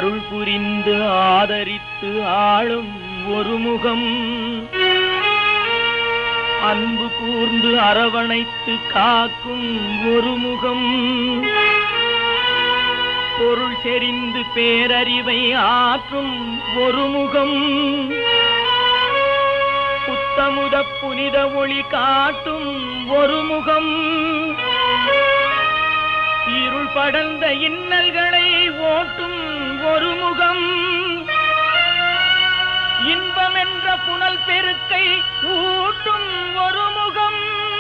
அருள் புரிந்து ஆதரித்து ஆளும் ஒரு முகம் அன்பு கூர்ந்து அரவணைத்து காக்கும் ஒரு முகம் பொருள் செறிந்து பேரறிவை ஆற்றும் ஒரு முகம் புத்தமுத புனித ஒளி காட்டும் ஒரு முகம் இருள் படர்ந்த இன்னல்களை ஓட்டும் ஒரு முகம் இன்பம் என்ற புனல் பெருக்கை ஊட்டும் ஒரு முகம்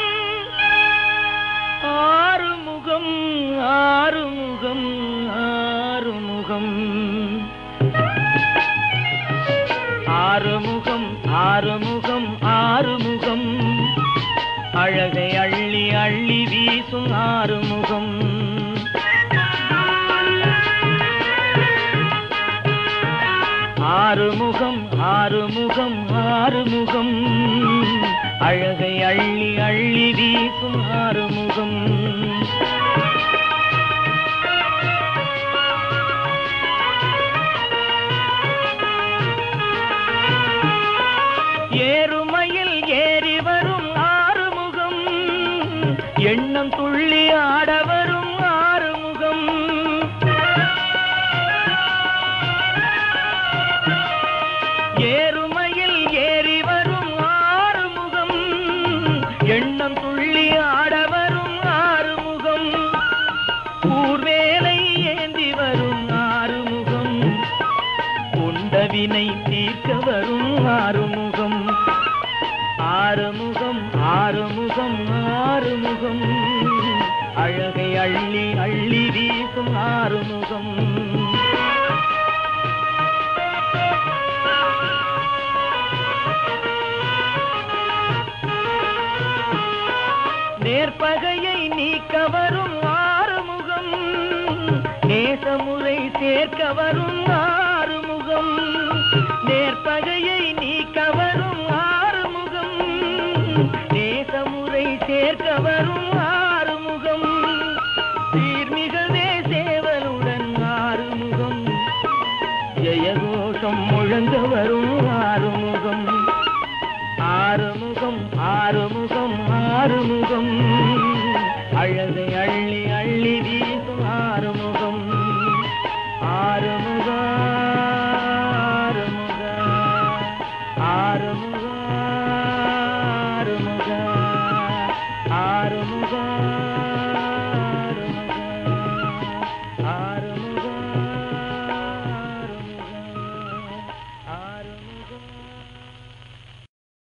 ஆறுமுகம் ஆறுமுகம் ஆறுமுகம் ஆறுமுகம் ஆறுமுகம் ஆறுமுகம் அழகை அள்ளி அள்ளி வீசும் ஆறுமுகம் ஆறுமுகம் ஆறுமுகம் ஆறுமுகம் அழகை அள்ளி அள்ளி வீசும் ஆறுமுகம் ஏறுமையில் ஏறி வரும் ஆறுமுகம் எண்ணம் துள்ளி ஆட வரும் ஆறுமுகம் ஏறுமையில் ஏறி வரும் ஆறுமுகம் எண்ணம் துள்ளி ஆட வரும் ஆறுமுகம் கூர்வேலை ஏந்தி வரும் ஆறுமுகம் கொண்டவினை தீர்க்க வரும் ஆறுமுகம் ஆறுமுகம் ஆறுமுகம் ஆறுமுகம் அழகை அள்ளி அள்ளி வீசும் ஆறுமுகம் நேர்பகையை நீக்க வரும் ஆறுமுகம் நேசமுறை சேர்க்க வரும்